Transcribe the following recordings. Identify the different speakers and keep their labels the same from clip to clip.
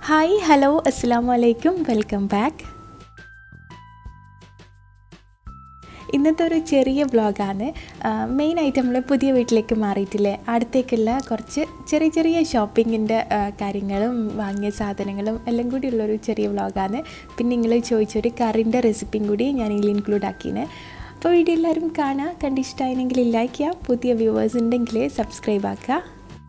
Speaker 1: Hi hello അസ്സാം വലൈക്കും welcome back ഇന്നത്തെ ഒരു ചെറിയ വ്ളോഗാണ് മെയിനായിട്ട് നമ്മൾ പുതിയ വീട്ടിലേക്ക് മാറിയിട്ടില്ലേ അടുത്തേക്കുള്ള കുറച്ച് ചെറിയ ചെറിയ ഷോപ്പിങ്ങിൻ്റെ കാര്യങ്ങളും വാങ്ങിയ സാധനങ്ങളും എല്ലാം കൂടി ഉള്ളൊരു ചെറിയ വ്ളോഗാണ് പിന്നെ നിങ്ങൾ ചോദിച്ചൊരു കറിൻ്റെ റെസിപ്പിയും കൂടി ഞാൻ ഇതിൽ ഇൻക്ലൂഡ് ആക്കിന് അപ്പോൾ വീഡിയോ എല്ലാവരും കാണുക കണ്ടിഷ്ടമായിരുന്നെങ്കിൽ ലൈക്ക് ചെയ്യുക പുതിയ വ്യൂവേഴ്സ് ഉണ്ടെങ്കിൽ സബ്സ്ക്രൈബ് ആക്കുക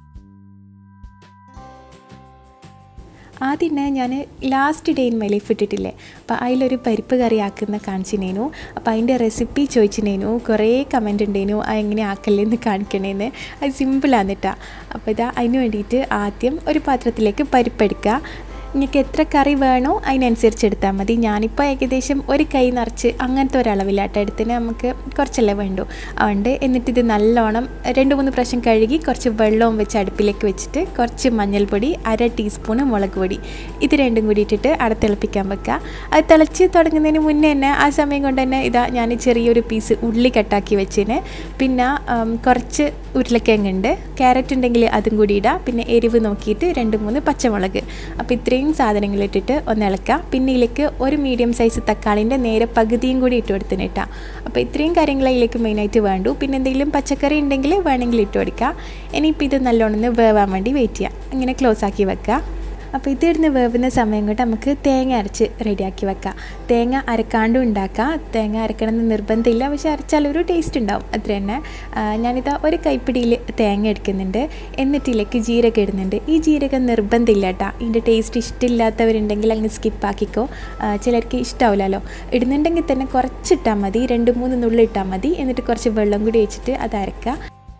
Speaker 1: ആദ്യം തന്നെ ഞാൻ last day in my life ഇട്ടിട്ടില്ലേ അപ്പോൾ അതിലൊരു പരിപ്പ് കറി ആക്കുന്ന കാണിച്ചിനേനു അപ്പോൾ അതിൻ്റെ റെസിപ്പി ചോദിച്ചിനേനു കുറേ കമൻറ്റ് ഉണ്ടേനു അത് എങ്ങനെ ആക്കല്ലേന്ന് കാണിക്കണേന്ന് അത് സിമ്പിളാണ് കേട്ടോ അപ്പോൾ ഇതാ അതിന് വേണ്ടിയിട്ട് ആദ്യം ഒരു പാത്രത്തിലേക്ക് പരിപ്പെടുക്കുക നിങ്ങൾക്ക് എത്ര കറി വേണോ അതിനനുസരിച്ച് എടുത്താൽ മതി ഞാനിപ്പോൾ ഏകദേശം ഒരു കൈ നിറച്ച് അങ്ങനത്തെ ഒരളവിലാട്ടോ എടുത്തിന് നമുക്ക് കുറച്ചല്ലേ വേണ്ടു അതുകൊണ്ട് എന്നിട്ട് ഇത് നല്ലോണം രണ്ട് മൂന്ന് പ്രാവശ്യം കഴുകി കുറച്ച് വെള്ളവും വെച്ച് അടുപ്പിലേക്ക് വെച്ചിട്ട് കുറച്ച് മഞ്ഞൾപ്പൊടി അര ടീസ്പൂണ് മുളക് പൊടി ഇത് രണ്ടും കൂടി ഇട്ടിട്ട് അവിടെ തിളപ്പിക്കാൻ വെക്കുക അത് തിളച്ച് തുടങ്ങുന്നതിന് മുന്നേ തന്നെ ആ സമയം കൊണ്ട് തന്നെ ഇതാ ഞാൻ ചെറിയൊരു പീസ് ഉള്ളി കട്ടാക്കി വെച്ചിന് പിന്നെ കുറച്ച് ഉരുളക്കിഴങ്ങുണ്ട് ക്യാരറ്റ് ഉണ്ടെങ്കിൽ അതും കൂടി ഇടാം പിന്നെ എരിവ് നോക്കിയിട്ട് രണ്ട് മൂന്ന് പച്ചമുളക് അപ്പോൾ ഇത്രയും സാധനങ്ങൾ ഇട്ടിട്ട് ഒന്ന് ഇളക്കാം പിന്നെ ഇതിലേക്ക് ഒരു മീഡിയം സൈസ് തക്കാളിൻ്റെ നേരെ പകുതിയും കൂടി ഇട്ട് കൊടുത്തിന് ഇട്ടാം അപ്പോൾ ഇത്രയും കാര്യങ്ങൾ അതിലേക്ക് മെയിനായിട്ട് വേണ്ടു പിന്നെ എന്തെങ്കിലും പച്ചക്കറി ഉണ്ടെങ്കിൽ വേണമെങ്കിൽ ഇട്ട് കൊടുക്കുക ഇനിയിപ്പോൾ ഇത് നല്ലോണം വേവാൻ വേണ്ടി വെയിറ്റ് ചെയ്യാം അങ്ങനെ ക്ലോസ് ആക്കി വെക്കുക അപ്പോൾ ഇതിടുന്ന് വേവുന്ന സമയം കൊണ്ട് നമുക്ക് തേങ്ങ അരച്ച് റെഡിയാക്കി വെക്കാം തേങ്ങ അരക്കാണ്ടും ഉണ്ടാക്കാം തേങ്ങ അരക്കണമെന്ന് നിർബന്ധമില്ല പക്ഷേ അരച്ചാൽ ഒരു ടേസ്റ്റ് ഉണ്ടാവും അത്ര തന്നെ ഞാനിതാ ഒരു കൈപ്പിടിയിൽ തേങ്ങ എടുക്കുന്നുണ്ട് എന്നിട്ടിലേക്ക് ജീരകം ഇടുന്നുണ്ട് ഈ ജീരകം നിർബന്ധമില്ല കേട്ടോ ഇതിൻ്റെ ടേസ്റ്റ് ഇഷ്ടമില്ലാത്തവരുണ്ടെങ്കിൽ അങ്ങ് സ്കിപ്പാക്കിക്കോ ചിലർക്ക് ഇഷ്ടാവില്ലല്ലോ ഇടുന്നുണ്ടെങ്കിൽ തന്നെ കുറച്ചിട്ടാൽ മതി രണ്ട് മൂന്ന് നുള്ളി ഇട്ടാൽ മതി എന്നിട്ട് കുറച്ച് വെള്ളം കൂടി വെച്ചിട്ട് അത് അരക്കുക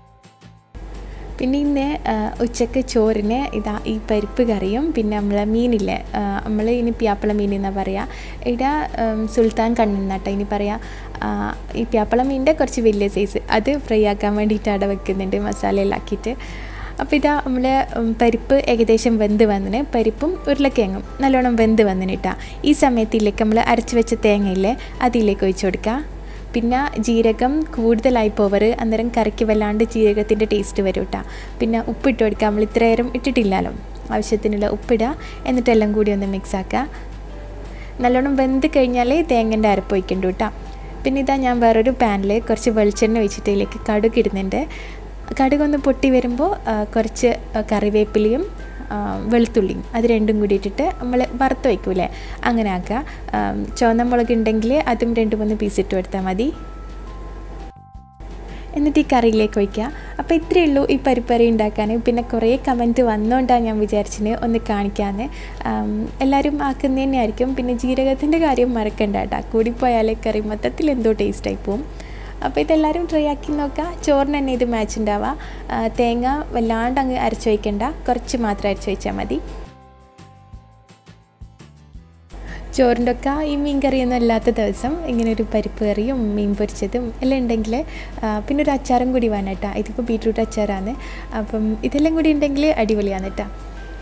Speaker 1: പിന്നെ ഇന്ന് ഉച്ചക്ക് ചോറിന് ഇതാ ഈ പരിപ്പ് കറിയും പിന്നെ നമ്മളെ മീനില്ലേ നമ്മൾ ഇനി പിയാപ്പള മീൻ എന്നാണ് പറയുക ഇവിടെ സുൽത്താൻ കണ്ണെന്നാട്ടോ ഇനി പറയാം ഈ പിയാപ്പള മീനിൻ്റെ കുറച്ച് വലിയ സൈസ് അത് ഫ്രൈ ആക്കാൻ വേണ്ടിയിട്ട് അവിടെ വെക്കുന്നുണ്ട് മസാലയിലാക്കിയിട്ട് അപ്പോൾ ഇതാ നമ്മൾ പരിപ്പ് ഏകദേശം വെന്ത് വന്നിന് പരിപ്പും ഉരുളക്കിഴങ്ങും നല്ലോണം വെന്ത് വന്നിട്ടാ ഈ സമയത്തിലേക്ക് നമ്മൾ അരച്ച് വെച്ച തേങ്ങയില്ലേ അതിലേക്ക് ഒഴിച്ചു കൊടുക്കുക പിന്നെ ജീരകം കൂടുതലായി പോവർ അന്നേരം കറിക്ക് വല്ലാണ്ട് ജീരകത്തിൻ്റെ ടേസ്റ്റ് വരും കേട്ടോ പിന്നെ ഉപ്പിട്ട് കൊടുക്കുക നമ്മൾ ഇത്ര നേരം ഇട്ടിട്ടില്ലല്ലോ ആവശ്യത്തിനുള്ള ഉപ്പിടുക എന്നിട്ടെല്ലാം കൂടി ഒന്ന് മിക്സ് ആക്കുക നല്ലോണം വെന്ത് കഴിഞ്ഞാൽ തേങ്ങൻ്റെ അരപ്പ് ഒഴിക്കണ്ടു കേട്ടോ പിന്നെ ഇതാ ഞാൻ വേറൊരു പാനിൽ കുറച്ച് വെളിച്ചെണ്ണ ഒഴിച്ചിട്ട് ഇതിലേക്ക് കടുക് ഇടുന്നുണ്ട് കടുകൊന്ന് പൊട്ടി വരുമ്പോൾ കുറച്ച് കറിവേപ്പിലയും വെളുത്തുള്ളിയും അത് രണ്ടും കൂടി ഇട്ടിട്ട് നമ്മൾ വറുത്ത് വയ്ക്കൂലേ അങ്ങനെ ആക്കുക ചുവന്ന മുളക് ഉണ്ടെങ്കിൽ അതും രണ്ട് മൂന്ന് പീസ് ഇട്ട് കൊടുത്താൽ മതി എന്നിട്ട് ഈ കറിയിലേക്ക് ഒഴിക്കുക അപ്പോൾ ഇത്രയേ ഉള്ളൂ ഈ പരിപ്പറി ഉണ്ടാക്കാൻ പിന്നെ കുറേ കമൻറ്റ് വന്നുകൊണ്ടാണ് ഞാൻ വിചാരിച്ചിന് ഒന്ന് കാണിക്കാമെന്ന് എല്ലാവരും ആക്കുന്നത് തന്നെയായിരിക്കും പിന്നെ ജീരകത്തിൻ്റെ കാര്യം മറക്കണ്ട കേട്ടോ കൂടിപ്പോയാലേ കറി മൊത്തത്തിൽ എന്തോ ടേസ്റ്റായി പോവും അപ്പോൾ ഇതെല്ലാവരും ട്രൈ ആക്കി നോക്കുക ചോറിന് തന്നെ ഇത് മാച്ച് ഉണ്ടാവുക തേങ്ങ വല്ലാണ്ട് അങ്ങ് അരച്ച് വയ്ക്കണ്ട കുറച്ച് മാത്രം അരച്ച് വെച്ചാൽ മതി ചോറിൻ്റെ ഒക്കെ ഈ മീൻ കറിയൊന്നും അല്ലാത്ത ദിവസം ഇങ്ങനെ ഒരു പരിപ്പ് കറിയും മീൻ പൊരിച്ചതും എല്ലാം ഉണ്ടെങ്കിൽ പിന്നെ ഒരു അച്ചാറും കൂടി വേണം കേട്ടോ ഇതിപ്പോൾ ബീട്രൂട്ട് അച്ചാറാണ് അപ്പം ഇതെല്ലാം കൂടി ഉണ്ടെങ്കിൽ അടിപൊളിയാണ് കേട്ടോ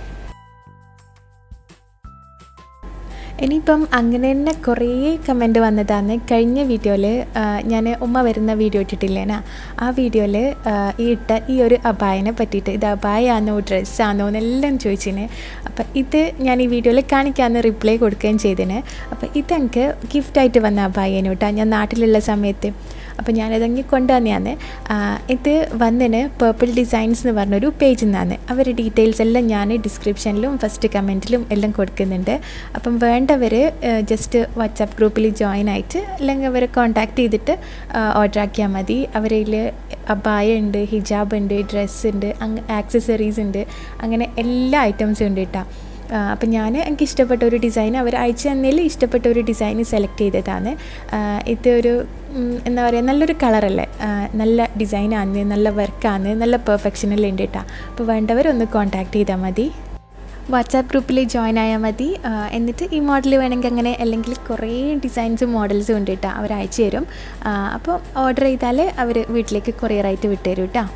Speaker 1: ഇനിയിപ്പം അങ്ങനെ തന്നെ കുറേ കമൻറ്റ് വന്നതാണ് കഴിഞ്ഞ വീഡിയോയിൽ ഞാൻ ഉമ്മ വരുന്ന വീഡിയോ ഇട്ടിട്ടില്ലേനാ ആ വീഡിയോയിൽ ഈ ഇട്ട ഈ ഒരു അബായനെ പറ്റിയിട്ട് ഇത് അബായാണോ ഡ്രസ്സാണോ എന്നെല്ലാം ചോദിച്ചിന് അപ്പം ഇത് ഞാൻ ഈ വീഡിയോയിൽ കാണിക്കാമെന്ന് റിപ്ലൈ കൊടുക്കുകയും ചെയ്തിന് അപ്പം ഇതെനിക്ക് ഗിഫ്റ്റായിട്ട് വന്ന അബായേനു കേട്ടോ ഞാൻ നാട്ടിലുള്ള സമയത്ത് അപ്പോൾ ഞാനതങ്ങ് കൊണ്ടുവന്നെയാണ് ഇത് വന്നിന് പേർപ്പിൾ ഡിസൈൻസ് എന്ന് പറഞ്ഞൊരു പേജിൽ നിന്നാണ് അവരുടെ ഡീറ്റെയിൽസ് എല്ലാം ഞാൻ ഡിസ്ക്രിപ്ഷനിലും ഫസ്റ്റ് കമൻറ്റിലും എല്ലാം കൊടുക്കുന്നുണ്ട് അപ്പം വേണ്ടവർ ജസ്റ്റ് വാട്സാപ്പ് ഗ്രൂപ്പിൽ ജോയിൻ ആയിട്ട് അല്ലെങ്കിൽ അവരെ കോൺടാക്റ്റ് ചെയ്തിട്ട് ഓർഡർ ആക്കിയാൽ മതി അവരിൽ അബായ ഉണ്ട് ഹിജാബ് ഉണ്ട് ഡ്രസ്സ് ഉണ്ട് ആക്സസറീസ് ഉണ്ട് അങ്ങനെ എല്ലാ ഐറ്റംസും ഉണ്ട് കേട്ടോ അപ്പം ഞാൻ എനിക്ക് ഇഷ്ടപ്പെട്ട ഒരു ഡിസൈൻ അവർ അയച്ചു തന്നതിൽ ഇഷ്ടപ്പെട്ട ഒരു ഡിസൈൻ സെലക്ട് ചെയ്തതാണ് ഇത് ഒരു എന്താ പറയുക നല്ലൊരു കളറല്ലേ നല്ല ഡിസൈനാണ് നല്ല വർക്കാണ് നല്ല പെർഫെക്ഷനെല്ലാം ഉണ്ട് കേട്ടോ അപ്പോൾ വേണ്ടവർ ഒന്ന് കോൺടാക്ട് ചെയ്താൽ മതി വാട്സാപ്പ് ഗ്രൂപ്പിൽ ജോയിൻ ആയാൽ മതി എന്നിട്ട് ഈ മോഡൽ വേണമെങ്കിൽ അങ്ങനെ അല്ലെങ്കിൽ കുറേ ഡിസൈൻസും മോഡൽസും ഉണ്ട് കേട്ടോ അവർ അയച്ചു തരും അപ്പോൾ ഓർഡർ ചെയ്താൽ അവർ വീട്ടിലേക്ക് കൊറിയറായിട്ട് വിട്ടുതരും കേട്ടോ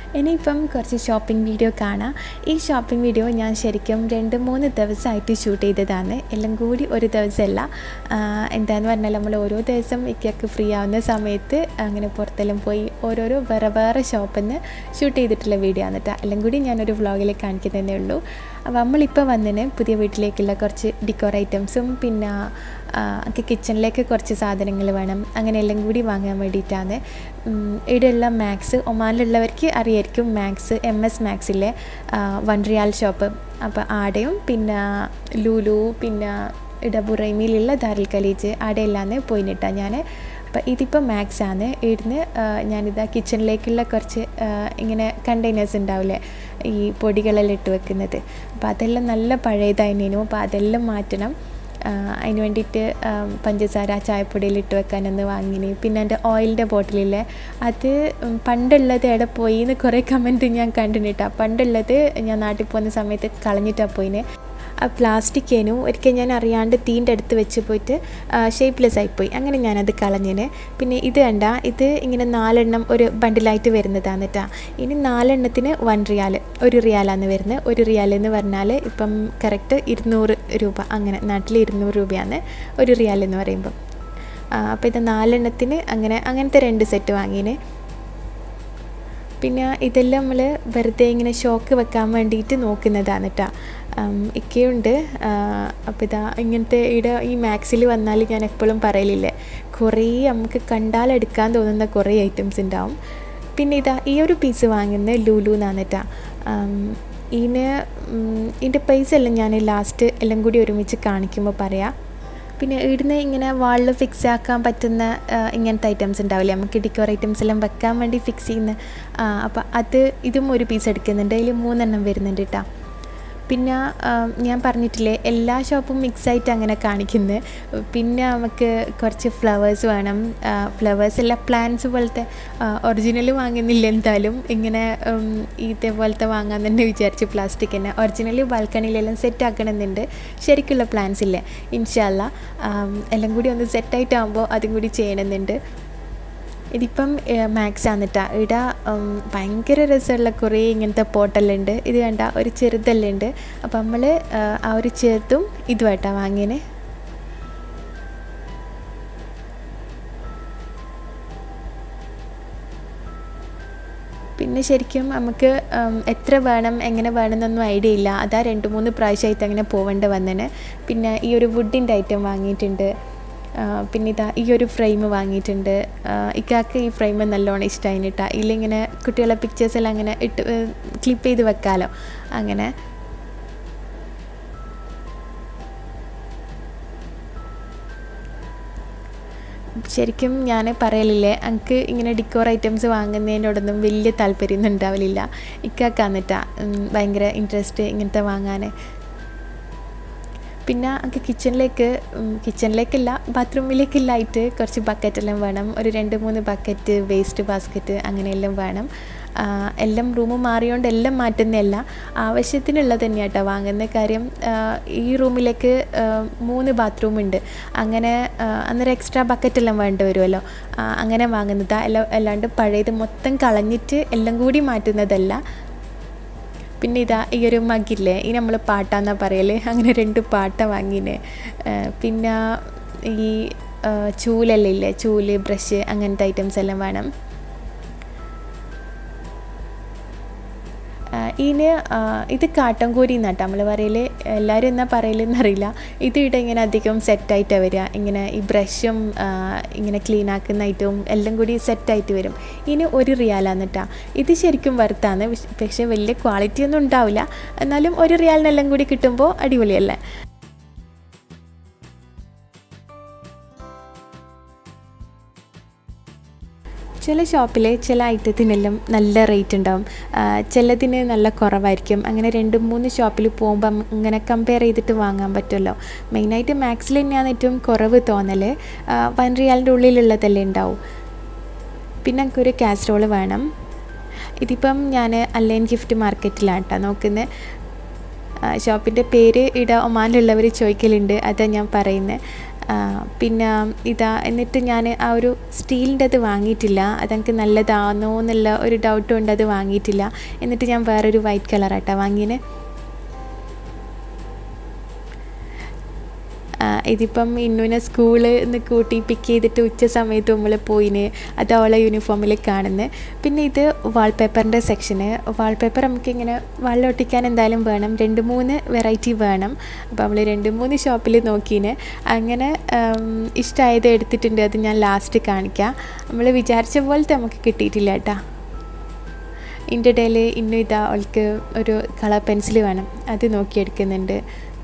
Speaker 1: ഇനിയിപ്പം കുറച്ച് ഷോപ്പിംഗ് വീഡിയോ കാണാം ഈ ഷോപ്പിംഗ് വീഡിയോ ഞാൻ ശരിക്കും രണ്ട് മൂന്ന് ദിവസമായിട്ട് ഷൂട്ട് ചെയ്തതാണ് എല്ലാം കൂടി ഒരു ദിവസമല്ല എന്താന്ന് പറഞ്ഞാൽ നമ്മൾ ഓരോ ദിവസം ഇക്കൊക്കെ ഫ്രീ ആവുന്ന സമയത്ത് അങ്ങനെ പുറത്തെല്ലാം പോയി ഓരോരോ വേറെ വേറെ ഷോപ്പിൽ നിന്ന് ഷൂട്ട് ചെയ്തിട്ടുള്ള വീഡിയോ ആണ് കേട്ടോ എല്ലാം കൂടി ഞാനൊരു വ്ളോഗിൽ കാണിക്കുന്നതേ ഉള്ളൂ അപ്പോൾ നമ്മളിപ്പോൾ വന്നതിന് പുതിയ വീട്ടിലേക്കുള്ള കുറച്ച് ഡിക്കോർ ഐറ്റംസും പിന്നെ എനിക്ക് കിച്ചണിലേക്ക് കുറച്ച് സാധനങ്ങൾ വേണം അങ്ങനെ എല്ലാം കൂടി വാങ്ങാൻ വേണ്ടിയിട്ടാണ് ഇവിടെയുള്ള മാക്സ് ഒമാനിലുള്ളവർക്ക് അറിയായിരിക്കും മാക്സ് എം എസ് മാക്സിലെ വൺ റിയാൽ ഷോപ്പ് അപ്പോൾ ആടെയും പിന്നെ ലൂലു പിന്നെ ഇവിടെ ബുറൈമിയിലുള്ള ദാരുൽ കലീജ് ആടെയെല്ലാന്ന് പോയിട്ടാണ് ഞാൻ അപ്പോൾ ഇതിപ്പോൾ മാക്സ് ആണ് ഇവിടുന്ന് ഞാനിതാ കിച്ചണിലേക്കുള്ള കുറച്ച് ഇങ്ങനെ കണ്ടെയ്നേഴ്സ് ഉണ്ടാവില്ലേ ഈ പൊടികളെല്ലാം ഇട്ട് വെക്കുന്നത് അപ്പോൾ അതെല്ലാം നല്ല പഴയതായിരുന്നു അപ്പോൾ അതെല്ലാം മാറ്റണം അതിന് വേണ്ടിയിട്ട് പഞ്ചസാര ചായപ്പൊടിയിൽ ഇട്ട് വെക്കാനൊന്ന് വാങ്ങിന് പിന്നെ എൻ്റെ ഓയിലിൻ്റെ ബോട്ടിലില്ലേ അത് പണ്ടുള്ളത് എവിടെ പോയി എന്ന് കുറേ കമൻറ്റ് ഞാൻ കണ്ടിട്ടാ പണ്ടുള്ളത് ഞാൻ നാട്ടിൽ പോകുന്ന സമയത്ത് കളഞ്ഞിട്ടാണ് പോയിന് ആ പ്ലാസ്റ്റിക് ഏനു ഒരിക്കൽ ഞാൻ അറിയാണ്ട് തീൻ്റെ അടുത്ത് വെച്ച് പോയിട്ട് ഷേപ്പ്ലെസ് ആയിപ്പോയി അങ്ങനെ ഞാനത് കളഞ്ഞിന് പിന്നെ ഇത് കണ്ട ഇത് ഇങ്ങനെ നാലെണ്ണം ഒരു ബണ്ടിലായിട്ട് വരുന്നതാണ് കേട്ടോ ഇനി നാലെണ്ണത്തിന് വൺ റിയാൽ ഒരു റിയാലാണ് വരുന്നത് ഒരു റിയാൽ എന്ന് പറഞ്ഞാൽ ഇപ്പം കറക്റ്റ് ഇരുന്നൂറ് രൂപ അങ്ങനെ നാട്ടിൽ ഇരുന്നൂറ് രൂപയാണ് ഒരു റിയാൽ എന്ന് പറയുമ്പം അപ്പോൾ ഇത് നാലെണ്ണത്തിന് അങ്ങനെ അങ്ങനത്തെ രണ്ട് സെറ്റ് വാങ്ങിന് പിന്നെ ഇതെല്ലാം നമ്മൾ വെറുതെ ഇങ്ങനെ ഷോക്ക് വെക്കാൻ വേണ്ടിയിട്ട് നോക്കുന്നതാണ് കേട്ടോ ഇക്കയുണ്ട് അപ്പോൾ ഇതാ ഇങ്ങനത്തെ ഇവിടെ ഈ മാക്സിൽ വന്നാൽ ഞാൻ എപ്പോഴും പറയലില്ലേ കുറേ നമുക്ക് കണ്ടാലെടുക്കാൻ തോന്നുന്ന കുറേ ഐറ്റംസ് ഉണ്ടാവും പിന്നെ ഇതാ ഈ ഒരു പീസ് വാങ്ങുന്നത് ലുലു എന്നാണ് കേട്ടോ ഇതിന് ഇതിൻ്റെ പൈസ എല്ലാം ഞാൻ ലാസ്റ്റ് എല്ലാം കൂടി ഒരുമിച്ച് കാണിക്കുമ്പോൾ പറയാം പിന്നെ ഇവിടുന്ന് ഇങ്ങനെ വാളിൽ ഫിക്സ് ആക്കാൻ പറ്റുന്ന ഇങ്ങനത്തെ ഐറ്റംസ് ഉണ്ടാവില്ലേ നമുക്ക് ഡിക്കോർ ഐറ്റംസ് എല്ലാം വെക്കാൻ വേണ്ടി ഫിക്സ് ചെയ്യുന്ന അപ്പോൾ അത് ഇതും ഒരു പീസ് എടുക്കുന്നുണ്ട് അതിൽ മൂന്നെണ്ണം വരുന്നുണ്ട് കേട്ടോ പിന്നെ ഞാൻ പറഞ്ഞിട്ടില്ലേ എല്ലാ ഷോപ്പും മിക്സായിട്ട് അങ്ങനെ കാണിക്കുന്നത് പിന്നെ നമുക്ക് കുറച്ച് ഫ്ലവേഴ്സ് വേണം ഫ്ലവേഴ്സ് അല്ല പ്ലാന്റ്സ് പോലത്തെ ഒറിജിനൽ വാങ്ങുന്നില്ല എന്തായാലും ഇങ്ങനെ ഇതേപോലത്തെ വാങ്ങാൻ തന്നെ വിചാരിച്ച് പ്ലാസ്റ്റിക് തന്നെ ഒറിജിനൽ ബാൽക്കണിയിലെല്ലാം സെറ്റ് ആക്കണമെന്നുണ്ട് ശരിക്കുള്ള പ്ലാന്റ്സ് ഇല്ലേ ഇൻഷാല്ല എല്ലാം കൂടി ഒന്ന് സെറ്റായിട്ടാകുമ്പോൾ അതും കൂടി ചെയ്യണമെന്നുണ്ട് ഇതിപ്പം മാക്സ് ആണ് കേട്ടോ ഇവിടെ ഭയങ്കര രസമുള്ള കുറേ ഇങ്ങനത്തെ പോട്ടെല്ലാം ഉണ്ട് ഇത് കണ്ട ഒരു ചെറുതെല്ലാം ഉണ്ട് അപ്പം നമ്മൾ ആ ഒരു ചെറുതും ഇതുമായിട്ടാണ് വാങ്ങിയത് പിന്നെ ശരിക്കും നമുക്ക് എത്ര വേണം എങ്ങനെ വേണമെന്നൊന്നും ഐഡിയ ഇല്ല അതാ രണ്ട് മൂന്ന് പ്രാവശ്യമായിട്ട് അങ്ങനെ പോവേണ്ടി വന്നതിന് പിന്നെ ഈ ഒരു വുഡിൻ്റെ ഐറ്റം വാങ്ങിയിട്ടുണ്ട് പിന്നെ ഇതാ ഈ ഒരു ഫ്രെയിം വാങ്ങിയിട്ടുണ്ട് ഇക്കാക്ക് ഈ ഫ്രെയിം നല്ലോണം ഇഷ്ടമായി കേട്ടോ ഇതിലിങ്ങനെ കുട്ടികളെ പിക്ചേഴ്സ് എല്ലാം അങ്ങനെ ഇട്ട് ക്ലിപ്പ് ചെയ്ത് വെക്കാമല്ലോ അങ്ങനെ ശരിക്കും ഞാൻ പറയലില്ലേ എനിക്ക് ഇങ്ങനെ ഡിക്കോർ ഐറ്റംസ് വാങ്ങുന്നതിനോടൊന്നും വലിയ താല്പര്യമൊന്നും ഉണ്ടാവലില്ല ഇക്കാക്കാന്നിട്ടാ ഭയങ്കര ഇൻട്രസ്റ്റ് ഇങ്ങനത്തെ വാങ്ങാൻ പിന്നെ എനിക്ക് കിച്ചണിലേക്ക് കിച്ചണിലേക്കല്ല ബാത്റൂമിലേക്കെല്ലായിട്ട് കുറച്ച് ബക്കറ്റെല്ലാം വേണം ഒരു രണ്ട് മൂന്ന് ബക്കറ്റ് വേസ്റ്റ് ബാസ്ക്കറ്റ് അങ്ങനെയെല്ലാം വേണം എല്ലാം റൂം മാറിയോണ്ട് എല്ലാം മാറ്റുന്നതല്ല ആവശ്യത്തിനുള്ളത് തന്നെയാണ് കേട്ടോ വാങ്ങുന്ന കാര്യം ഈ റൂമിലേക്ക് മൂന്ന് ബാത്റൂം ഉണ്ട് അങ്ങനെ അന്നേരം എക്സ്ട്രാ ബക്കറ്റെല്ലാം വേണ്ടി വരുമല്ലോ അങ്ങനെ വാങ്ങുന്നതാണ് അല്ല അല്ലാണ്ട് പഴയത് മൊത്തം കളഞ്ഞിട്ട് എല്ലാം കൂടി മാറ്റുന്നതല്ല പിന്നെ ഇതാ ഈ ഒരു മഗില്ലേ ഈ നമ്മൾ പാട്ടാന്നാ പറയല് അങ്ങനെ രണ്ട് പാട്ട വാങ്ങിനെ പിന്നെ ഈ ചൂലെല്ലാം ഇല്ലേ ചൂല് ബ്രഷ് അങ്ങനത്തെ ഐറ്റംസ് എല്ലാം വേണം ഇതിന് ഇത് കാട്ടൻകൂരി എന്നാട്ടോ നമ്മൾ പറയൽ എല്ലാവരും എന്നാ പറയലെന്ന് അറിയില്ല ഇത് ഇവിടെ ഇങ്ങനെ അധികം സെറ്റായിട്ടാണ് വരിക ഇങ്ങനെ ഈ ബ്രഷും ഇങ്ങനെ ക്ലീൻ ആക്കുന്ന ഐറ്റവും എല്ലാം കൂടി സെറ്റായിട്ട് വരും ഇനി ഒരു റിയാലാണ് കേട്ടോ ഇത് ശരിക്കും വറുത്താണ് പക്ഷേ വലിയ ക്വാളിറ്റി ഒന്നും ഉണ്ടാവില്ല എന്നാലും ഒരു റിയാലിനെല്ലാം കൂടി കിട്ടുമ്പോൾ അടിപൊളിയല്ലേ ചില ഷോപ്പിൽ ചില ഐറ്റത്തിനെല്ലാം നല്ല റേറ്റ് ഉണ്ടാവും ചിലതിന് നല്ല കുറവായിരിക്കും അങ്ങനെ രണ്ട് മൂന്ന് ഷോപ്പിൽ പോകുമ്പം ഇങ്ങനെ കമ്പയർ ചെയ്തിട്ട് വാങ്ങാൻ പറ്റുമല്ലോ മെയിനായിട്ട് മാക്സിൽ തന്നെയാണ് ഏറ്റവും കുറവ് തോന്നൽ വൺ റിയാലിൻ്റെ ഉള്ളിലുള്ളതല്ലേ ഉണ്ടാവും പിന്നെ എനിക്കൊരു കാസറോൾ വേണം ഇതിപ്പം ഞാൻ അല്ലൈൻ ഗിഫ്റ്റ് മാർക്കറ്റിലാണ് കേട്ടോ നോക്കുന്നത് ഷോപ്പിൻ്റെ പേര് ഇവിടെ ഒമാനിലുള്ളവർ ചോദിക്കലുണ്ട് അതാണ് ഞാൻ പറയുന്നത് പിന്നെ ഇതാ എന്നിട്ട് ഞാൻ ആ ഒരു സ്റ്റീലിൻ്റെ അത് വാങ്ങിയിട്ടില്ല അതെനിക്ക് നല്ലതാണോ എന്നുള്ള ഒരു ഡൗട്ട് കൊണ്ട് അത് വാങ്ങിയിട്ടില്ല എന്നിട്ട് ഞാൻ വേറൊരു വൈറ്റ് കളറായിട്ടാണ് വാങ്ങിയത് ഇതിപ്പം ഇന്നുവിനെ സ്കൂളിൽ നിന്ന് കൂട്ടി പിക്ക് ചെയ്തിട്ട് ഉച്ച സമയത്ത് നമ്മൾ പോയിന് അത് അവളെ യൂണിഫോമിൽ കാണുന്നത് പിന്നെ ഇത് വാൾപേപ്പറിൻ്റെ സെക്ഷന് വാൾപേപ്പർ നമുക്കിങ്ങനെ വള്ളൊട്ടിക്കാൻ എന്തായാലും വേണം രണ്ട് മൂന്ന് വെറൈറ്റി വേണം അപ്പോൾ നമ്മൾ രണ്ട് മൂന്ന് ഷോപ്പിൽ നോക്കീന് അങ്ങനെ ഇഷ്ടമായത് എടുത്തിട്ടുണ്ട് അത് ഞാൻ ലാസ്റ്റ് കാണിക്കാം നമ്മൾ വിചാരിച്ച പോലത്തെ നമുക്ക് കിട്ടിയിട്ടില്ല കേട്ടോ ഇതിൻ്റെ ഇടയിൽ ഇന്നും ഇതാ അവൾക്ക് ഒരു കളർ പെൻസിൽ വേണം അത് നോക്കിയെടുക്കുന്നുണ്ട്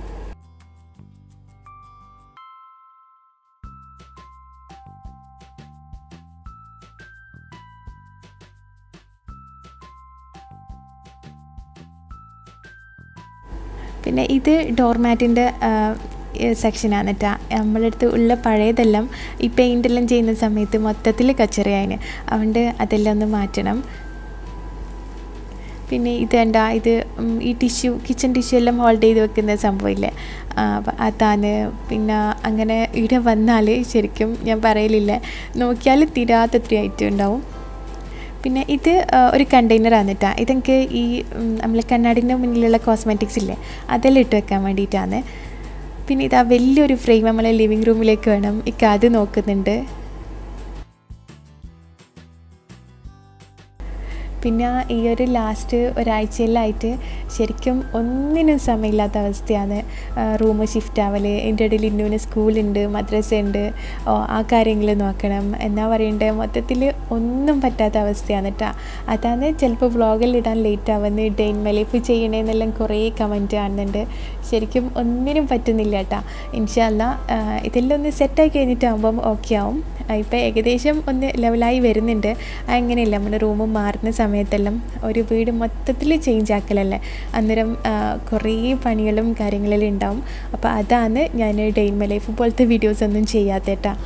Speaker 1: പിന്നെ ഇത് ഡോർമാറ്റിൻ്റെ സെക്ഷനാണ് കേട്ടോ നമ്മളെ അടുത്ത് ഉള്ള പഴയതെല്ലാം ഈ പെയിൻ്റെല്ലാം ചെയ്യുന്ന സമയത്ത് മൊത്തത്തിൽ കച്ചറയായിന് അതുകൊണ്ട് അതെല്ലാം ഒന്ന് മാറ്റണം പിന്നെ ഇത് വേണ്ട ഇത് ഈ ടിഷ്യൂ കിച്ചൺ ടിഷ്യൂ എല്ലാം ഹോൾഡ് ചെയ്ത് വെക്കുന്ന സംഭവമില്ലേ അതാണ് പിന്നെ അങ്ങനെ ഇവിടെ വന്നാൽ ശരിക്കും ഞാൻ പറയലില്ല നോക്കിയാൽ തീരാത്തത്ര ഐറ്റം ഉണ്ടാവും പിന്നെ ഇത് ഒരു കണ്ടെയ്നറാണ് കേട്ടോ ഇതെനിക്ക് ഈ നമ്മൾ കണ്ണാടിൻ്റെ മുന്നിലുള്ള കോസ്മെറ്റിക്സ് ഇല്ലേ അതെല്ലാം ഇട്ട് വെക്കാൻ വേണ്ടിയിട്ടാണ് പിന്നെ ഇതാ വലിയൊരു ഫ്രെയിം നമ്മളെ ലിവിങ് റൂമിലേക്ക് വേണം ഇക്ക അത് നോക്കുന്നുണ്ട് പിന്നെ ഈ ഒരു ലാസ്റ്റ് ഒരാഴ്ചയിലായിട്ട് ശരിക്കും ഒന്നിനും സമയമില്ലാത്ത അവസ്ഥയാണ് റൂം ഷിഫ്റ്റ് ആവൽ എൻ്റെ ഇടയിൽ ഇന്നുവിന് സ്കൂളുണ്ട് മദ്രസ ഉണ്ട് ആ കാര്യങ്ങൾ നോക്കണം എന്നാ പറയണ്ടേ മൊത്തത്തിൽ ഒന്നും പറ്റാത്ത അവസ്ഥയാണ് കേട്ടോ അതാണ് ചിലപ്പോൾ വ്ളോഗിൽ ഇടാൻ ലേറ്റ് ആവുന്നത് ഡെയിൻ മെലൈഫ് ചെയ്യണേന്നെല്ലാം കുറേ കമൻറ്റ് കാണുന്നുണ്ട് ശരിക്കും ഒന്നിനും പറ്റുന്നില്ല കേട്ടോ ഇൻഷല്ല ഇതെല്ലാം ഒന്ന് സെറ്റായി കഴിഞ്ഞിട്ടാകുമ്പം ഓക്കെ ആവും ഇപ്പം ഏകദേശം ഒന്ന് ലെവലായി വരുന്നുണ്ട് അങ്ങനെയല്ല നമ്മുടെ റൂം മാറുന്ന സമയത്തെല്ലാം ഒരു വീട് മൊത്തത്തിൽ ചേഞ്ച് ആക്കലല്ലേ അന്നേരം കുറേ പണികളും കാര്യങ്ങളെല്ലാം ഉണ്ടാവും അപ്പോൾ അതാണ് ഞാൻ ഡെയിൻ മൈ ലൈഫ് പോലത്തെ വീഡിയോസ് ഒന്നും ചെയ്യാത്തേട്ടാ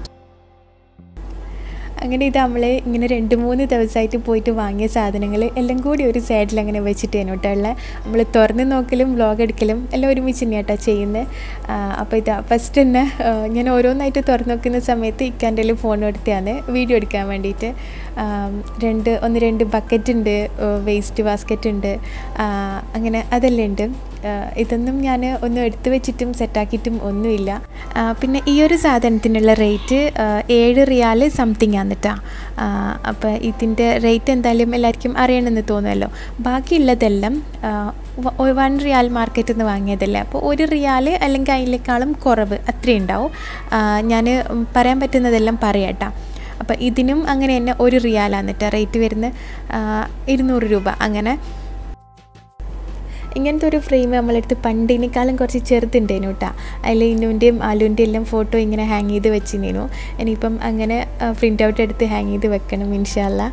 Speaker 1: അങ്ങനെ ഇത് നമ്മൾ ഇങ്ങനെ രണ്ട് മൂന്ന് ദിവസമായിട്ട് പോയിട്ട് വാങ്ങിയ സാധനങ്ങൾ എല്ലാം കൂടി ഒരു സൈഡിൽ അങ്ങനെ വെച്ചിട്ട് കേട്ടോട്ടുള്ള നമ്മൾ തുറന്ന് നോക്കലും വ്ളോഗ് എടുക്കലും എല്ലാം ഒരുമിച്ച് തന്നെയാട്ടോ ചെയ്യുന്നത് അപ്പോൾ ഇതാ ഫസ്റ്റ് തന്നെ ഞാൻ ഓരോന്നായിട്ട് തുറന്ന് നോക്കുന്ന സമയത്ത് ഇക്കാൻ്റെ ഫോൺ എടുത്താണ് വീഡിയോ എടുക്കാൻ വേണ്ടിയിട്ട് രണ്ട് ഒന്ന് രണ്ട് ബക്കറ്റ് ഉണ്ട് വേസ്റ്റ് ബാസ്ക്കറ്റ് ഉണ്ട് അങ്ങനെ അതെല്ലാം ഉണ്ട് ഇതൊന്നും ഞാൻ ഒന്നും എടുത്തു വെച്ചിട്ടും സെറ്റാക്കിയിട്ടും ഒന്നുമില്ല പിന്നെ ഈ ഒരു സാധനത്തിനുള്ള റേറ്റ് ഏഴ് റിയാൽ സംതിങ് ആണ് കേട്ടോ അപ്പോൾ ഇതിൻ്റെ റേറ്റ് എന്തായാലും എല്ലാവർക്കും അറിയണമെന്ന് തോന്നുമല്ലോ ബാക്കിയുള്ളതെല്ലാം വൺ റിയാൽ മാർക്കറ്റിൽ നിന്ന് വാങ്ങിയതല്ലേ അപ്പോൾ ഒരു റിയാൽ അല്ലെങ്കിൽ അതിനേക്കാളും കുറവ് അത്രയും ഉണ്ടാവും ഞാൻ പറയാൻ പറ്റുന്നതെല്ലാം പറയാട്ടോ അപ്പോൾ ഇതിനും അങ്ങനെ തന്നെ ഒരു റിയാലാണ് കേട്ടോ റേറ്റ് വരുന്നത് ഇരുന്നൂറ് രൂപ അങ്ങനെ ഇങ്ങനത്തെ ഒരു ഫ്രെയിം നമ്മളെടുത്ത് പണ്ടിനേക്കാളും കുറച്ച് ചെറുതുണ്ടേനു കേട്ടോ അതിൽ ഇന്നുവിൻ്റെയും ആലുവിൻ്റെയും എല്ലാം ഫോട്ടോ ഇങ്ങനെ ഹാങ് ചെയ്ത് വെച്ചിരുന്നു ഇനിയിപ്പം അങ്ങനെ പ്രിൻ്റ് ഔട്ട് എടുത്ത് ഹാങ് ചെയ്ത് വെക്കണം ഇൻഷാല്ല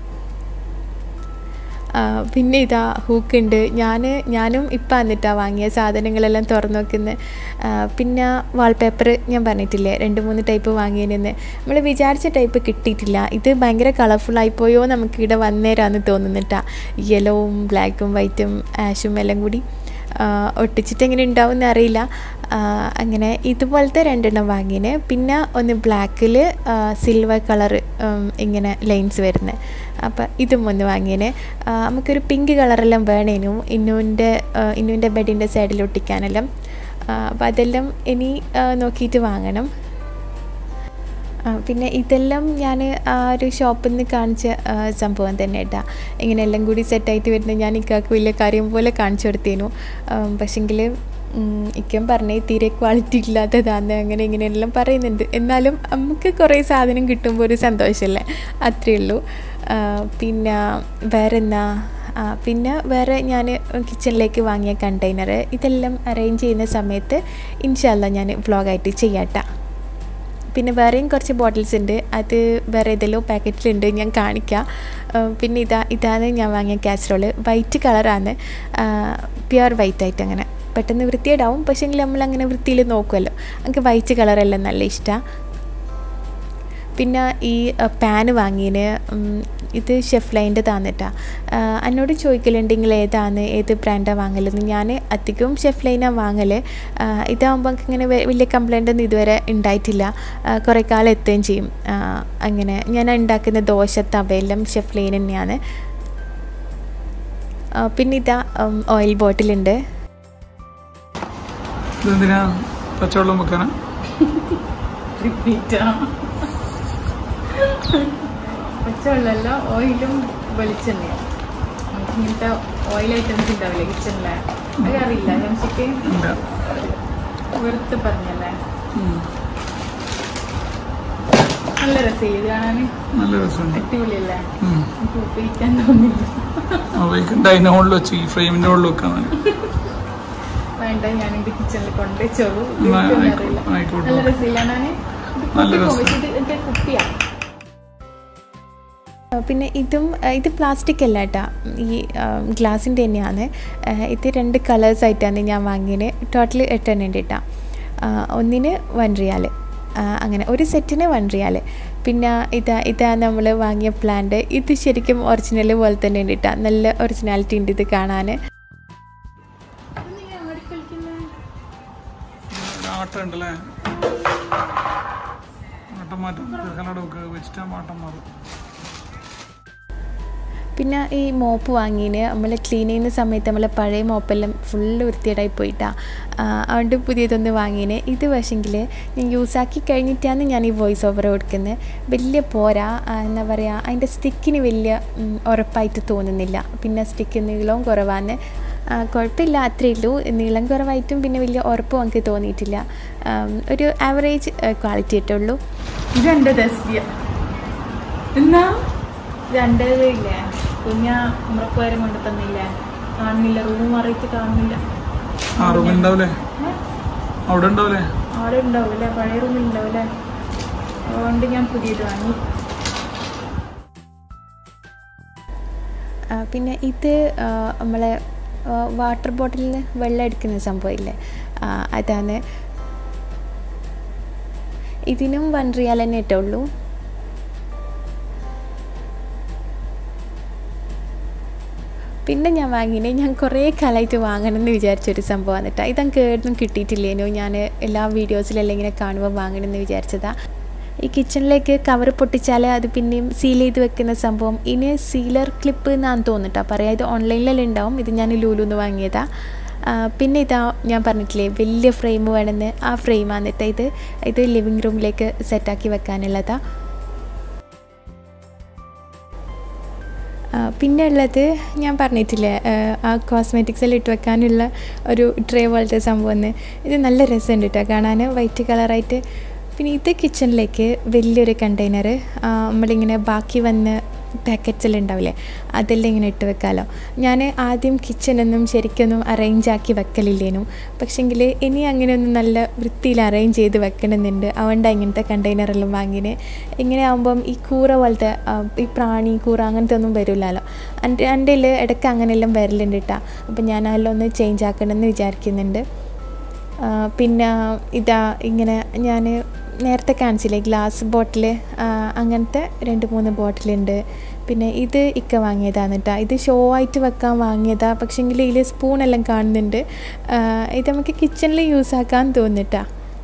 Speaker 1: പിന്നെ ഇതാ ഹൂക്കുണ്ട് ഞാൻ ഞാനും ഇപ്പം വന്നിട്ടാണ് വാങ്ങിയ സാധനങ്ങളെല്ലാം തുറന്നു നോക്കുന്നത് പിന്നെ വാൾപേപ്പർ ഞാൻ പറഞ്ഞിട്ടില്ലേ രണ്ട് മൂന്ന് ടൈപ്പ് വാങ്ങിയതിന് നമ്മൾ വിചാരിച്ച ടൈപ്പ് കിട്ടിയിട്ടില്ല ഇത് ഭയങ്കര കളർഫുള്ളായിപ്പോയോ നമുക്ക് ഇവിടെ വന്നേരാന്ന് തോന്നുന്നിട്ടാ യെലോവും ബ്ലാക്കും വൈറ്റും ആഷും എല്ലാം കൂടി ഒട്ടിച്ചിട്ട് എങ്ങനെ ഉണ്ടാവും അറിയില്ല അങ്ങനെ ഇതുപോലത്തെ രണ്ടെണ്ണം വാങ്ങിന് പിന്നെ ഒന്ന് ബ്ലാക്കിൽ സിൽവർ കളറ് ഇങ്ങനെ ലൈൻസ് വരുന്നത് അപ്പോൾ ഇതും ഒന്ന് വാങ്ങിയേ നമുക്കൊരു പിങ്ക് കളറെല്ലാം വേണേനു ഇന്നുവിൻ്റെ ഇന്നുവിൻ്റെ ബെഡിൻ്റെ സൈഡിൽ ഒട്ടിക്കാനെല്ലാം അപ്പോൾ അതെല്ലാം ഇനി നോക്കിയിട്ട് വാങ്ങണം പിന്നെ ഇതെല്ലാം ഞാൻ ആ ഒരു ഷോപ്പിൽ നിന്ന് കാണിച്ച സംഭവം തന്നെ കേട്ടാ ഇങ്ങനെ എല്ലാം കൂടി സെറ്റായിട്ട് വരുന്നത് ഞാൻ ഇക്കാക്ക് വലിയ കാര്യം പോലെ കാണിച്ചു കൊടുത്തേനു പക്ഷെങ്കിൽ ഇക്കം പറഞ്ഞേ തീരെ ക്വാളിറ്റി ഇല്ലാത്തതാണ് അങ്ങനെ ഇങ്ങനെയെല്ലാം പറയുന്നുണ്ട് എന്നാലും നമുക്ക് കുറേ സാധനം കിട്ടുമ്പോൾ ഒരു സന്തോഷമല്ലേ അത്രയേ ഉള്ളൂ പിന്നെ വേറെ എന്നാ പിന്നെ വേറെ ഞാൻ കിച്ചണിലേക്ക് വാങ്ങിയ കണ്ടെയ്നർ ഇതെല്ലാം അറേഞ്ച് ചെയ്യുന്ന സമയത്ത് ഇൻഷാല്ല ഞാൻ വ്ളോഗായിട്ട് ചെയ്യാട്ടാ പിന്നെ വേറെയും കുറച്ച് ബോട്ടിൽസ് ഉണ്ട് അത് വേറെ ഏതെല്ലോ പാക്കറ്റിലുണ്ട് ഞാൻ കാണിക്കാം പിന്നെ ഇതാ ഇതാണ് ഞാൻ വാങ്ങിയ കാസറോള് വൈറ്റ് കളറാണ് പ്യുവർ വൈറ്റ് ആയിട്ട് അങ്ങനെ പെട്ടെന്ന് വൃത്തിയേടാവും പക്ഷേങ്കിൽ നമ്മൾ അങ്ങനെ വൃത്തിയിൽ നോക്കുമല്ലോ നമുക്ക് വൈറ്റ് കളറെല്ലാം നല്ല ഇഷ്ടമാണ് പിന്നെ ഈ പാന് വാങ്ങിയതിന് ഇത് ഷെഫ് ലൈൻ്റെ താന്നിട്ടാ എന്നോട് ചോദിക്കലുണ്ടെങ്കിൽ ഏതാണ് ഏത് ബ്രാൻഡാണ് വാങ്ങലെന്ന് ഞാൻ അധികവും ഷെഫ് ലൈനാണ് വാങ്ങൽ ഇതാകുമ്പോൾ എനിക്ക് ഇങ്ങനെ വെ- വലിയ കംപ്ലൈൻ്റ് ഒന്നും ഇതുവരെ ഉണ്ടായിട്ടില്ല ആ, കുറേ കാലം എത്തുകയും ചെയ്യും ആ, അങ്ങനെ ഞാൻ ഉണ്ടാക്കുന്ന ദോശ തവയെല്ലാം ഷെഫ് ലൈൻ തന്നെയാണ് ആ, പിന്നെ ഇതാ ഉം, ഓയിൽ ബോട്ടിലുണ്ട്
Speaker 2: ഇതെന്തിനാ പച്ചവെള്ളം വെക്കാനാ
Speaker 3: പച്ചവെള്ളമല്ല ഓയിലും വെളിച്ചെണ്ണയും നമുക്ക് ഇങ്ങനത്തെ ഓയിൽ ഐറ്റംസ് ഉണ്ടാവില്ലേ കിച്ചണിലെ അത് അറിയില്ല ഹംസയ്ക്ക്
Speaker 2: ഇല്ല
Speaker 3: വെറുത്ത് പറഞ്ഞല്ലേ
Speaker 2: ഉം.
Speaker 3: നല്ല രസമില്ല ഇത് കാണാൻ
Speaker 2: നല്ല രസമുണ്ട്
Speaker 3: അടിപൊളിയല്ലേ
Speaker 2: ഉം.
Speaker 3: എനിക്ക് ഉപയോഗിക്കാൻ തോന്നില്ല
Speaker 2: അവയ്ക്ക് ഡൈനിങ് ഹോളിൽ വെച്ച് ഈ ഫ്രെയിമിന്റെ ഹോളിൽ വെക്കാൻ മതി
Speaker 3: വേണ്ട ഞാൻ എന്റെ കിച്ചണിൽ കൊണ്ടുവച്ചോളൂ
Speaker 2: എന്നാ
Speaker 3: ഉപയോഗിക്കുമെന്ന്
Speaker 2: ആയിക്കോ-
Speaker 3: അറിയില്ല
Speaker 2: ആയിക്കോട്ടെ.
Speaker 3: നല്ല രസമില്ല ഞാന്
Speaker 2: നല്ല രസം.
Speaker 3: ഇത് എന്റെ കുപ്പിയാണ്
Speaker 1: ആ, പിന്നെ ഇതും ആ, ഇത് പ്ലാസ്റ്റിക് അല്ല കേട്ടോ ഈ ഗ്ലാസിൻ്റെ തന്നെയാണ് ആ, ഇത് രണ്ട് കളേഴ്സ് ആയിട്ടാണ് ഞാൻ വാങ്ങിയത് ടോട്ടൽ എട്ടെണ്ണം ഉണ്ട് കേട്ടോ ആ, ഒന്നിന് വൺ റിയാൽ ആ, അങ്ങനെ ഒരു സെറ്റിന് വൺ റിയാൽ പിന്നെ ഇതാ ഇതാ നമ്മൾ വാങ്ങിയ പ്ലാന്റ് ഇത് ശരിക്കും ഒറിജിനൽ പോലെ തന്നെ ഉണ്ട് കേട്ടോ നല്ല ഒറിജിനാലിറ്റി ഉണ്ട് ഇത് കാണാൻ
Speaker 2: ആട്ടം ഉണ്ടല്ലേ ആട്ടം മാറ്റം കലട വെക്കുക വെച്ചിട്ട് ആ മാട്ടം മാറും
Speaker 1: പിന്നെ ഈ മോപ്പ് വാങ്ങിയതിന് നമ്മൾ ക്ലീൻ ചെയ്യുന്ന സമയത്ത് നമ്മൾ പഴയ മോപ്പെല്ലാം ഫുള്ള് വൃത്തിയേടായി പോയിട്ടാ ആ, അതുകൊണ്ട് പുതിയതൊന്ന് വാങ്ങിയതിന് ഇത് പക്ഷെങ്കിൽ ഞാൻ യൂസാക്കി കഴിഞ്ഞിട്ടാണ് ഞാൻ ഈ വോയിസ് ഓവർ കൊടുക്കുന്നത് വലിയ പോരാ ആ, എന്താ പറയുക അതിൻ്റെ സ്റ്റിക്കിന് വലിയ ഉം, ഉറപ്പായിട്ട് തോന്നുന്നില്ല പിന്നെ സ്റ്റിക്ക് നീളവും കുറവാണ് ആ, കുഴപ്പമില്ല അത്രയേ ഉള്ളൂ നീളം കുറവായിട്ടും പിന്നെ വലിയ ഉറപ്പും എനിക്ക് തോന്നിയിട്ടില്ല ആം, ഒരു ആവറേജ് ക്വാളിറ്റി ആയിട്ടുള്ളൂ
Speaker 3: ഇതെന്റെ ദസ്യ എന്നാ ഇതെന്റെ ഇല്ലേ കുഞ്ഞ ഉമ്മറപ്പുകാരം കൊണ്ട് തന്നില്ലേ കാണുന്നില്ല റൂം മാറിയിട്ട് കാണുന്നില്ല
Speaker 2: ആ റൂമിൽ ഉണ്ടാവില്ലേ അവിടെ ഉണ്ടാവില്ലേ
Speaker 3: അവിടെ ഉണ്ടാവില്ലേ പഴയ റൂമിൽ ഉണ്ടാവില്ലേ അതുകൊണ്ട് ഞാൻ പുതിയത് വാങ്ങി
Speaker 1: ആ, പിന്നെ ഇത് ആ, നമ്മളെ വാട്ടർ ബോട്ടിലിൽ നിന്ന് വെള്ളം എടുക്കുന്ന സംഭവമില്ലേ ആ, അതാണ് ഇതിനും വൺ റിയാൽ തന്നെ ഇട്ടുള്ളൂ പിന്നെ ഞാൻ വാങ്ങിനെ ഞാൻ കുറേ കാലമായിട്ട് വാങ്ങണം എന്ന് വിചാരിച്ചൊരു സംഭവമാണ് കേട്ടോ ഇതങ്ങ് കേടൊന്നും കിട്ടിയിട്ടില്ലേനു ഞാൻ എല്ലാ വീഡിയോസിലെല്ലാം ഇങ്ങനെ കാണുമ്പോൾ വാങ്ങണം എന്ന് വിചാരിച്ചതാണ് ഈ കിച്ചണിലേക്ക് കവർ പൊട്ടിച്ചാൽ അത് പിന്നെയും സീൽ ചെയ്ത് വെക്കുന്ന സംഭവം ഇനി സീലർ ക്ലിപ്പ് എന്നാണ് തോന്നിട്ടാ പറയാം ഇത് ഓൺലൈനിലെല്ലാം ഉണ്ടാവും ഇത് ഞാൻ ലൂലുന്ന് വാങ്ങിയതാണ് പിന്നെ ഇതാ ഞാൻ പറഞ്ഞിട്ടില്ലേ വലിയ ഫ്രെയിം വേണമെന്ന് ആ ഫ്രെയിമാണ് കേട്ടോ ഇത് ഇത് ലിവിങ് റൂമിലേക്ക് സെറ്റാക്കി വെക്കാനുള്ളതാണ് ആ, പിന്നെ ഉള്ളത് ഞാൻ പറഞ്ഞിട്ടില്ലേ ആ, ആ കോസ്മെറ്റിക്സിൽ ഇട്ട് വെക്കാനുള്ള ഒരു ട്രേ പോലത്തെ സംഭവം ഇത് നല്ല രസമുണ്ട് കേട്ടോ കാണാൻ വൈറ്റ് കളറായിട്ട് പിന്നെ ഇത് കിച്ചണിലേക്ക് വലിയൊരു കണ്ടെയ്നർ നമ്മളിങ്ങനെ ബാക്കി വന്ന് പാക്കറ്റ്സിൽ ഉണ്ടാവില്ലേ അതെല്ലാം ഇങ്ങനെ ഇട്ട് വെക്കാമല്ലോ ഞാൻ ആദ്യം കിച്ചണൊന്നും ശരിക്കൊന്നും അറേഞ്ച് ആക്കി വെക്കലില്ലേനു പക്ഷെങ്കിൽ ഇനി അങ്ങനെയൊന്നും നല്ല വൃത്തിയിൽ അറേഞ്ച് ചെയ്ത് വെക്കണമെന്നുണ്ട് അതുകൊണ്ടാണ് ഇങ്ങനത്തെ കണ്ടെയ്നറെല്ലാം വാങ്ങിന് ഇങ്ങനെ ആകുമ്പം ഈ കൂറ പോലത്തെ ആ, ഈ പ്രാണി കൂറ അങ്ങനത്തെ ഒന്നും വരില്ലല്ലോ എൻ്റെ എൻ്റെ കയ്യിൽ ഇടയ്ക്ക് അങ്ങനെയെല്ലാം വരലുണ്ട് കേട്ടോ അപ്പം ഞാൻ അതെല്ലാം ഒന്ന് ചേഞ്ച് ആക്കണമെന്ന് വിചാരിക്കുന്നുണ്ട് ആ, പിന്നെ ഇതാ ഇങ്ങനെ ഞാൻ നേരത്തെ കാണിച്ചില്ലേ ഗ്ലാസ് ബോട്ടിൽ അങ്ങനത്തെ രണ്ട് മൂന്ന് ബോട്ടിലുണ്ട് പിന്നെ ഇത് ഇക്ക വാങ്ങിയതാണ് കേട്ടോ ഇത് ഷോ ആയിട്ട് വെക്കാൻ വാങ്ങിയതാ പക്ഷേങ്കിൽ ഇതിൽ സ്പൂണെല്ലാം കാണുന്നുണ്ട് ആ, ഇത് നമുക്ക് കിച്ചണിൽ യൂസ് ആക്കാൻ തോന്നിട്ടാ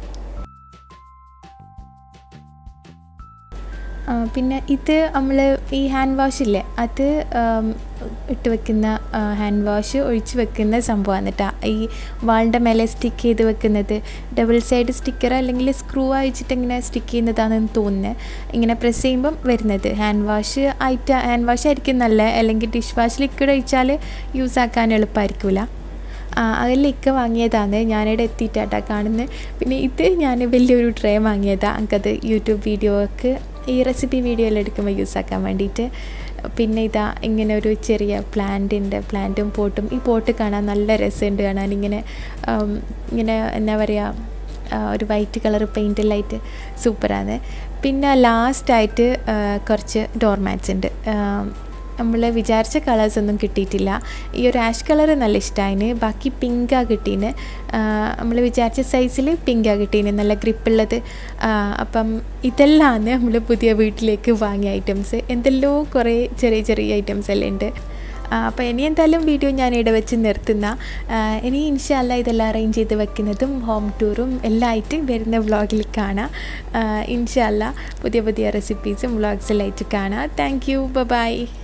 Speaker 1: ആ, പിന്നെ ഇത് നമ്മൾ ഈ ഹാൻഡ് വാഷ് ഇല്ലേ അത് ആം, ഇട്ട് വെക്കുന്ന ഹാൻഡ് വാഷ് ഒഴിച്ച് വെക്കുന്ന സംഭവമാണ് കേട്ടോ ഈ വാളിൻ്റെ മേലെ സ്റ്റിക്ക് ചെയ്ത് വെക്കുന്നത് ഡബിൾ സൈഡ് സ്റ്റിക്കർ അല്ലെങ്കിൽ സ്ക്രൂ അയച്ചിട്ട് ഇങ്ങനെ സ്റ്റിക്ക് ചെയ്യുന്നതാണെന്ന് തോന്നുന്നത് ഇങ്ങനെ പ്രസ് ചെയ്യുമ്പം വരുന്നത് ഹാൻഡ് വാഷ് ആയിട്ട് ഹാൻഡ് വാഷ് ആയിരിക്കും നല്ല അല്ലെങ്കിൽ ഡിഷ് വാഷ് ലിക്വിഡ് ഒഴിച്ചാൽ യൂസ് ആക്കാൻ എളുപ്പമായിരിക്കില്ല അതിൽ ഇക്ക വാങ്ങിയതാണ് ഞാനിവിടെ എത്തിയിട്ടാട്ടാ കാണുന്നത് പിന്നെ ഇത് ഞാൻ വലിയൊരു ട്രേ വാങ്ങിയതാണ് എനിക്കത് യൂട്യൂബ് വീഡിയോക്ക് ഈ റെസിപ്പി വീഡിയോ എല്ലാം എടുക്കുമ്പോൾ യൂസ് ആക്കാൻ വേണ്ടിയിട്ട് പിന്നെ ഇതാ ഇങ്ങനെ ഒരു ചെറിയ പ്ലാന്റിൻ്റെ പ്ലാന്റും പോട്ടും ഈ പോട്ട് കാണാൻ നല്ല രസമുണ്ട് കാണാൻ ഇങ്ങനെ ഉം, ഇങ്ങനെ എന്താ പറയുക ആ, ഒരു വൈറ്റ് കളർ പെയിൻറ്റെല്ലായിട്ട് സൂപ്പറാണ് പിന്നെ ലാസ്റ്റായിട്ട് കുറച്ച് ഡോർ മാറ്റ്സ് ഉണ്ട് നമ്മൾ വിചാരിച്ച കളേഴ്സ് ഒന്നും കിട്ടിയിട്ടില്ല ഈ ഒരു ആഷ് കളർ നല്ല ഇഷ്ടമായിന് ബാക്കി പിങ്കാണ് കിട്ടീന് നമ്മൾ വിചാരിച്ച സൈസിൽ പിങ്കാണ് കിട്ടീന് നല്ല ഗ്രിപ്പുള്ളത് അപ്പം ഇതെല്ലാമാണ് നമ്മൾ പുതിയ വീട്ടിലേക്ക് വാങ്ങിയ ഐറ്റംസ് എന്തെല്ലോ കുറേ ചെറിയ ചെറിയ ഐറ്റംസ് എല്ലാം ഉണ്ട് അപ്പോൾ ഇനി എന്തായാലും വീഡിയോ ഞാൻ ഇവിടെ വെച്ച് നിർത്തുന്ന ആ, ഇനി ഇൻഷാല്ല ഇതെല്ലാം അറേഞ്ച് ചെയ്ത് വെക്കുന്നതും ഹോം ടൂറും എല്ലാം ആയിട്ട് വരുന്ന വ്ളോഗിൽ കാണാം ഇൻഷാല്ല പുതിയ പുതിയ റെസിപ്പീസും വ്ളോഗ്സെല്ലാം ആയിട്ട് കാണാം താങ്ക് യു ബൈ